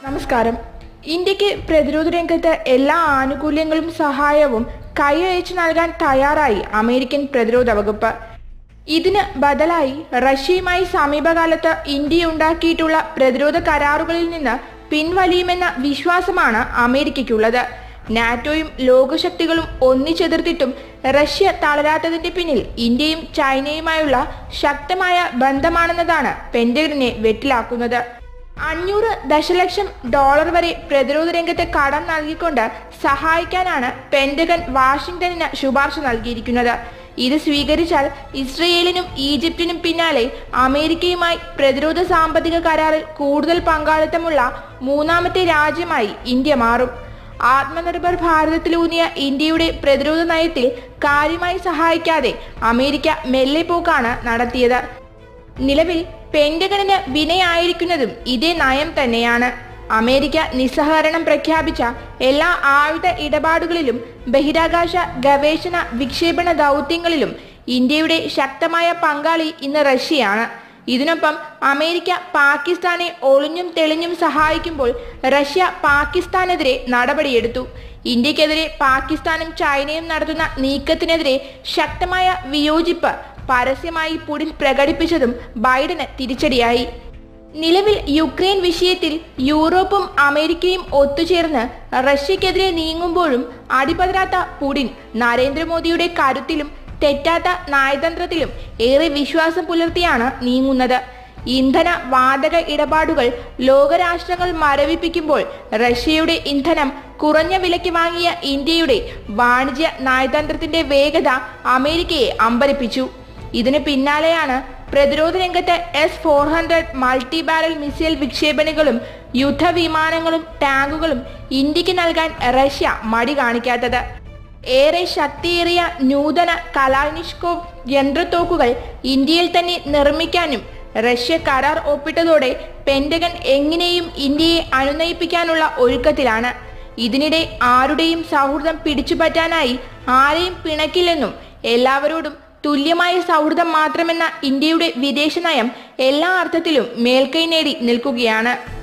നമസ്കാരം ഇന്ത്യക്ക് പ്രതിരോധ രംഗത്ത് എല്ലാ ആനുകൂല്യങ്ങളും സഹായവും കൈയയച്ചു നൽകാൻ തയ്യാറായി അമേരിക്കൻ പ്രതിരോധ വകുപ്പ് ഇതിന് ബദലായി റഷ്യയുമായി സമീപകാലത്ത് ഇന്ത്യ ഉണ്ടാക്കിയിട്ടുള്ള പ്രതിരോധ കരാറുകളിൽ നിന്ന് പിൻവലിയുമെന്ന വിശ്വാസമാണ് അമേരിക്കയ്ക്കുള്ളത് നാറ്റോയും ലോകശക്തികളും ഒന്നിച്ചെതിർത്തിട്ടും റഷ്യ തളരാത്തതിന്റെ പിന്നിൽ ഇന്ത്യയും ചൈനയുമായുള്ള ശക്തമായ ബന്ധമാണെന്നതാണ് പെന്റഗണിനെ വെട്ടിലാക്കുന്നത് അഞ്ഞൂറ് ദശലക്ഷം ഡോളർ വരെ പ്രതിരോധ രംഗത്ത് കടം നൽകിക്കൊണ്ട് സഹായിക്കാനാണ് പെന്റഗൺ വാഷിംഗ്ടണിന് ശുപാർശ നൽകിയിരിക്കുന്നത് ഇത് സ്വീകരിച്ചാൽ ഇസ്രയേലിനും ഈജിപ്തിനും പിന്നാലെ അമേരിക്കയുമായി പ്രതിരോധ സാമ്പത്തിക കരാറിൽ കൂടുതൽ പങ്കാളിത്തമുള്ള മൂന്നാമത്തെ രാജ്യമായി ഇന്ത്യ മാറും ആത്മനിർഭർ ഭാരതത്തിലൂന്നിയ ഇന്ത്യയുടെ പ്രതിരോധ നയത്തിൽ കാര്യമായി സഹായിക്കാതെ അമേരിക്ക മെല്ലെപ്പോക്കാണ് നടത്തിയത് നിലവിൽ പെന്റഗണിന് വിനയായിരിക്കുന്നതും ഇതേ നയം തന്നെയാണ് അമേരിക്ക നിസ്സഹകരണം പ്രഖ്യാപിച്ച എല്ലാ ആയുധ ഇടപാടുകളിലും ബഹിരാകാശ ഗവേഷണ വിക്ഷേപണ ദൗത്യങ്ങളിലും ഇന്ത്യയുടെ ശക്തമായ പങ്കാളി ഇന്ന് റഷ്യയാണ് ഇതിനൊപ്പം അമേരിക്ക പാകിസ്ഥാനെ ഒളിഞ്ഞും തെളിഞ്ഞും സഹായിക്കുമ്പോൾ റഷ്യ പാകിസ്ഥാനെതിരെ നടപടിയെടുത്തു ഇന്ത്യക്കെതിരെ പാകിസ്ഥാനും ചൈനയും നടത്തുന്ന നീക്കത്തിനെതിരെ ശക്തമായ വിയോജിപ്പ് പരസ്യമായി പുടിൻ പ്രകടിപ്പിച്ചതും ബൈഡന് തിരിച്ചടിയായി നിലവിൽ യുക്രൈൻ വിഷയത്തിൽ യൂറോപ്പും അമേരിക്കയും ഒത്തുചേർന്ന് റഷ്യക്കെതിരെ നീങ്ങുമ്പോഴും അടിപതരാത്ത പുടിൻ നരേന്ദ്രമോദിയുടെ കരുത്തിലും തെറ്റാത്ത നയതന്ത്രത്തിലും ഏറെ വിശ്വാസം പുലർത്തിയാണ് നീങ്ങുന്നത് ഇന്ധന വാതക ഇടപാടുകൾ ലോകരാഷ്ട്രങ്ങൾ മരവിപ്പിക്കുമ്പോൾ റഷ്യയുടെ ഇന്ധനം കുറഞ്ഞ വിലയ്ക്ക് വാങ്ങിയ ഇന്ത്യയുടെ വാണിജ്യ നയതന്ത്രത്തിന്റെ വേഗത അമേരിക്കയെ അമ്പരപ്പിച്ചു ഇതിന് പിന്നാലെയാണ് പ്രതിരോധ രംഗത്ത് S four hundred multi barrel missile വിക്ഷേപണികളും യുദ്ധവിമാനങ്ങളും ടാങ്കുകളും ഇന്ത്യക്ക് നൽകാൻ റഷ്യ മടി കാണിക്കാത്തത് ഏറെ ശക്തിയേറിയ നൂതന കലാനിഷ്കോവ് യന്ത്രത്തോക്കുകൾ ഇന്ത്യയിൽ തന്നെ നിർമ്മിക്കാനും റഷ്യ കരാർ ഒപ്പിട്ടതോടെ പെന്റഗൺ എങ്ങനെയും ഇന്ത്യയെ അനുനയിപ്പിക്കാനുള്ള ഒരുക്കത്തിലാണ് ഇതിനിടെ ആരുടെയും സൗഹൃദം പിടിച്ചുപറ്റാനായി ആരെയും പിണക്കില്ലെന്നും എല്ലാവരോടും തുല്യമായ സൗഹൃദം മാത്രമെന്ന ഇന്ത്യയുടെ വിദേശ നയം എല്ലാ അർത്ഥത്തിലും മേൽക്കൈ നേടി നിൽക്കുകയാണ്